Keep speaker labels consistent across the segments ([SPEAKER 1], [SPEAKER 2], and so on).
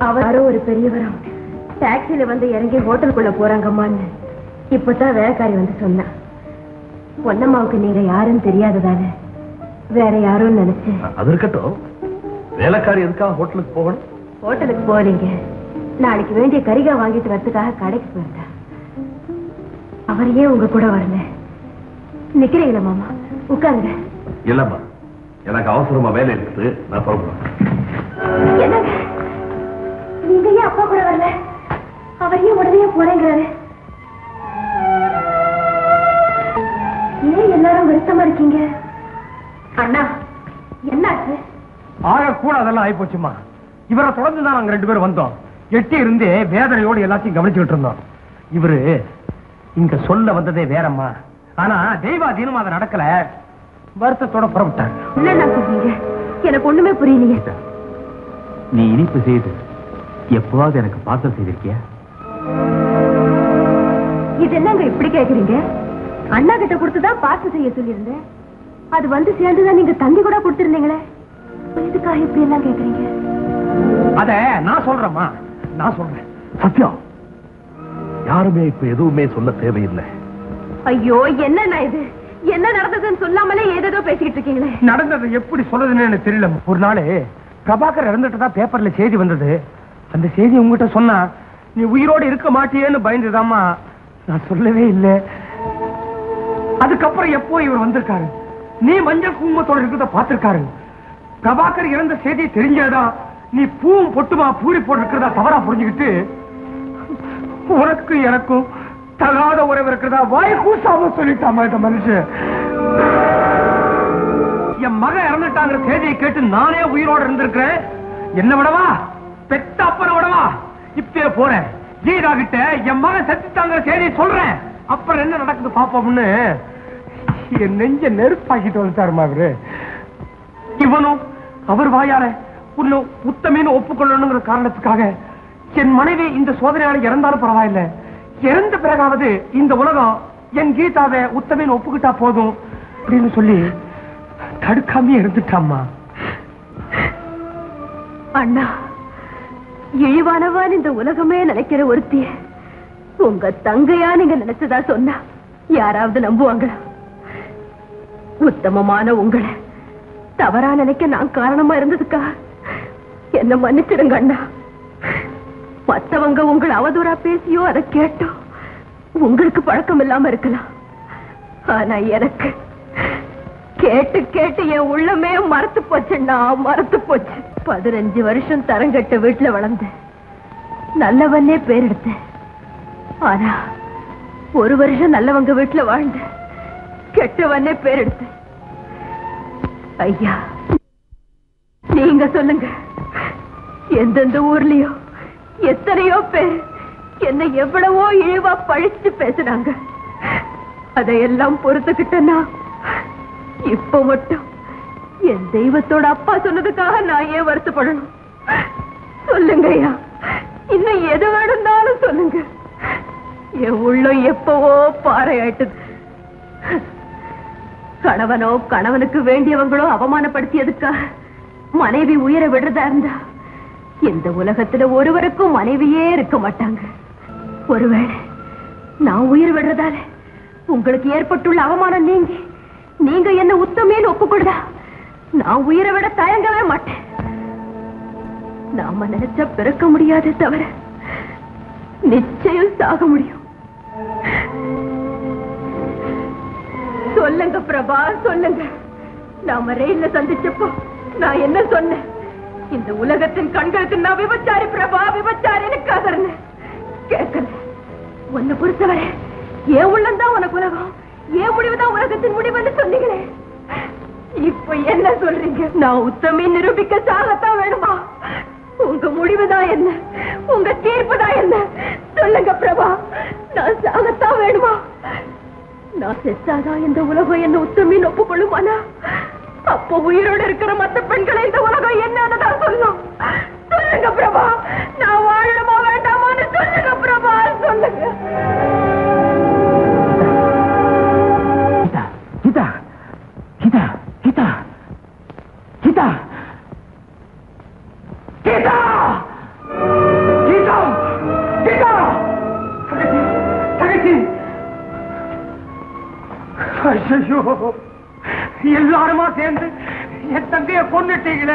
[SPEAKER 1] அவரும் ஒரு பெரியவரும் டாக்ஸில வந்து இறங்கி ஹோட்டலுக்குள்ள போறாங்கம்மான்னு இப்பதான் வேலைக்காரி வந்து சொன்னா பொன்னம்மாவுக்கு நீங்க யாருன்னு தெரியாததால வேற யாரும் நினைச்சு
[SPEAKER 2] அது இருக்கட்டும் வேலைக்காரி எதுக்காக ஹோட்டலுக்கு போகணும்
[SPEAKER 1] ஹோட்டலுக்கு போறீங்க நாளைக்கு வேண்டிய கறிகா வாங்கிட்டு வரதுக்காக கடைக்கு போயிருந்தா அவர் ஏன் உங்க கூட வரல நிக்கிறீங்களா மாமா உட்காருங்க
[SPEAKER 2] இல்லம்மா எனக்கு அவசரமா வேலை இருக்குது நான் சொல்றேன்
[SPEAKER 1] என்னங்க நீங்க ஏன் அப்பா கூட வரல அவர் ஏன் உடனே போறேங்கிறாரு ஏன் எல்லாரும் வருத்தமா இருக்கீங்க அண்ணா என்னாச்சு
[SPEAKER 3] ஆகக்கூடாதெல்லாம் ஆயிப்போச்சுமா இவரை தொடர்ந்து தான் நாங்க ரெண்டு பேரும் வந்தோம் எட்டி இருந்து வேதனையோடு எல்லாத்தையும் கவனிச்சுக்கிட்டு இருந்தோம் இவரு இங்க சொல்ல வந்ததே வேறம்மா ஆனா தெய்வாதீனம் அதை நடக்கல வருத்தத்தோட புறப்பட்டாங்க
[SPEAKER 1] என்னண்ணா சொல்றீங்க எனக்கு ஒண்ணுமே புரியலையே
[SPEAKER 4] நீ இனிப்பு செய்து எப்பவாவது எனக்கு பார்சல் செய்திருக்கியா
[SPEAKER 1] இது என்னங்க இப்படி கேக்குறீங்க அண்ணா கிட்ட கொடுத்துதான் பார்த்து செய்ய சொல்லியிருந்தேன் அது வந்து சேர்ந்துதான் நீங்க தந்தி கூட கொடுத்திருந்தீங்களே இதுக்காக இப்படி எல்லாம் கேக்குறீங்க
[SPEAKER 3] அத நான் சொல்றேம்மா நான் சொல்றேன்
[SPEAKER 2] சத்யம் யாருமே இப்ப எதுவுமே சொல்ல தேவையில்லை
[SPEAKER 1] ஐயோ என்னண்ணா இது என்ன நடந்ததுன்னு சொல்லாமலே ஏதேதோ பேசிக்கிட்டு இருக்கீங்களே
[SPEAKER 3] நடந்தது எப்படி சொல்றதுன்னு எனக்கு தெரியல ஒரு நாள் பிரபாகர் இறந்துட்டு தான் பேப்பர்ல செய்தி வந்தது அந்த செய்தி உங்ககிட்ட சொன்னா நீ உயிரோடு இருக்க மாட்டியேன்னு பயந்துதாம்மா நான் சொல்லவே இல்லை அதுக்கப்புறம் எப்போ இவர் வந்திருக்காரு நீ மஞ்சள் குங்குமத்தோட இருக்கிறத பார்த்திருக்காரு பிரபாகர் இறந்த செய்தி தெரிஞ்சதான் நீ பூவும் பொட்டுமா பூரி போட்டு இருக்கிறதா தவறா புரிஞ்சுக்கிட்டு உனக்கு எனக்கும் தகாத உறவு இருக்கிறதா வாய் கூசாம சொல்லிட்டாமா இந்த மனுஷன் என் மகன் இறந்துட்டாங்கிற செய்தியை கேட்டு நானே உயிரோட இருந்திருக்கிறேன் என்ன விடவா பெத்த அப்பனை விடவா இப்பே போறேன் கீதா கிட்ட என் மகன் செத்துட்டாங்கிற செய்தியை சொல்றேன் அப்புறம் என்ன நடக்குது பாப்போம்னு என் நெஞ்ச நெருப்பாக்கிட்டு வந்துட்டாருமா அவரு இவனும் அவர் வாயால உன்னை உத்தமேன்னு ஒப்புக்கொள்ளணுங்கிற காரணத்துக்காக என் மனைவி இந்த சோதனையால இறந்தாலும் பரவாயில்ல இறந்த பிறகாவது இந்த உலகம் என் கீதாவை உத்தமேன்னு ஒப்புக்கிட்டா போதும் அப்படின்னு சொல்லி தடுக்காம இருந்துட்டாம்மா
[SPEAKER 1] அண்ணா இழிவானவான் இந்த உலகமே நினைக்கிற ஒருத்திய உங்க தங்கையா நீங்க நினைச்சதா சொன்னா யாராவது நம்புவாங்களா உத்தமமான உங்களை தவறா நினைக்க நான் காரணமா இருந்ததுக்கா என்ன மன்னிச்சிடுங்க அண்ணா மத்தவங்க உங்களை அவதூறா பேசியோ அதை கேட்டோ உங்களுக்கு பழக்கம் இல்லாம இருக்கலாம் ஆனா எனக்கு கேட்டு கேட்டு என் உள்ளமே மறத்து போச்சுன்னா மறத்து போச்சு பதினஞ்சு வருஷம் தரங்கட்ட வீட்டுல வளர்ந்தேன் நல்லவனே பேர் எடுத்தேன் ஆனா ஒரு வருஷம் நல்லவங்க வீட்டுல வாழ்ந்தேன் கெட்டவனே பேர் எடுத்தேன் ஐயா நீங்க சொல்லுங்க எந்தெந்த ஊர்லயோ எத்தனையோ பேர் என்ன எவ்வளவோ இழிவா பழிச்சு பேசினாங்க அதையெல்லாம் பொறுத்துக்கிட்டேன்னா இப்ப மட்டும் என் தெய்வத்தோட அப்பா சொன்னதுக்காக நான் ஏன் வருத்தப்படணும் சொல்லுங்க ஐயா இன்னும் எது வேணும்னாலும் சொல்லுங்க என் உள்ளம் எப்பவோ பாறை ஆயிட்டது கணவனோ கணவனுக்கு வேண்டியவங்களோ அவமானப்படுத்தியதுக்காக மனைவி உயிரை விடுறதா இருந்தா இந்த உலகத்துல ஒருவருக்கும் மனைவியே இருக்க மாட்டாங்க ஒருவேளை நான் உயிர் விடுறதால உங்களுக்கு ஏற்பட்டுள்ள அவமானம் நீங்கி நீங்க என்ன உத்தமேன்னு ஒப்புக்கொடுதா நான் உயிரை விட தயங்கவே மாட்டேன் நாம நினைச்சா பிறக்க முடியாதே தவிர நிச்சயம் சாக முடியும் சொல்லுங்க பிரபா சொல்லுங்க நாம ரயில்ல சந்திச்சப்போ நான் என்ன சொன்னேன் இந்த உலகத்தின் கண்களுக்கு நான் விபச்சாரி பிரபா விபச்சாரின்னு கதறினேன் கேட்கல உன்னை பொறுத்தவரை என் உள்ளம்தான் உனக்கு உலகம் என் முடிவுதான் உலகத்தின் முடிவுன்னு சொன்னீங்களே இப்ப என்ன சொல்றீங்க நான் உத்தமி நிரூபிக்க சாகத்தான் வேணுமா உங்க முடிவுதான் என்ன உங்க தீர்ப்பு தான் என்ன சொல்லுங்க பிரபா நான் சாகத்தான் வேணுமா நான் செத்தாதான் இந்த உலகம் என்ன உத்தமின்னு ஒப்புக்கொள்ளுமானா அப்போ உயிரோட இருக்கிற மத்த பெண்களை இந்த உலகம் என்னன்னு சொல்லும் சொல்லுங்க பிரபா நான் வாழணுமா வேண்டாமான்னு சொல்லுங்க பிரபா சொல்லுங்க
[SPEAKER 4] கீதா கீதா கீதா கீதா கீதா கீதா
[SPEAKER 3] ஐயோ எல்லாருமா சேர்ந்து என் தங்கைய கொண்டுட்டீங்களே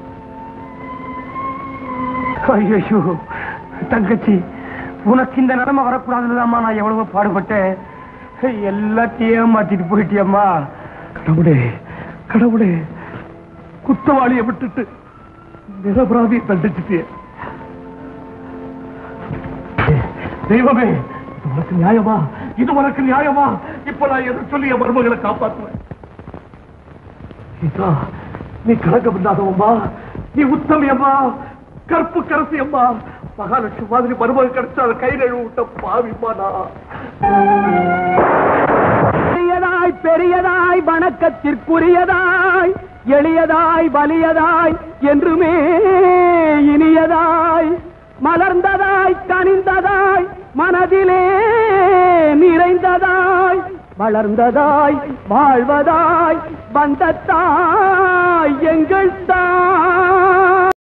[SPEAKER 3] ஐயோ தங்கச்சி உனக்கு இந்த நிலைமை வரக்கூடாதுதாம்மா நான் எவ்வளவு பாடுபட்டேன் எல்லாத்தையும் மாத்திட்டு போயிட்டியம்மா
[SPEAKER 2] கடவுளே கடவுளே குற்றவாளியை விட்டுட்டு நிரபராதியை தண்டிச்சுட்டியே தெய்வமே இது உனக்கு நியாயமா இது உனக்கு நியாயமா இப்ப நான் எதை சொல்லி என் மருமகளை காப்பாற்றுவேன் சீதா நீ கலக்கம் இல்லாதவம்மா நீ உத்தமி அம்மா கற்பு கரசி அம்மா மகாலட்சுமி மாதிரி மருமகள் கிடைச்சா அதை கையில் விட்ட பாவிமா நான்
[SPEAKER 3] பெரியதாய் பெரியதாய் வணக்கத்திற்குரியதாய் எளியதாய் வலியதாய் என்றுமே இனியதாய் மலர்ந்ததாய் கனிந்ததாய் மனதிலே நிறைந்ததாய் வளர்ந்ததாய் வாழ்வதாய் வந்த தாய் எங்கள் தாய்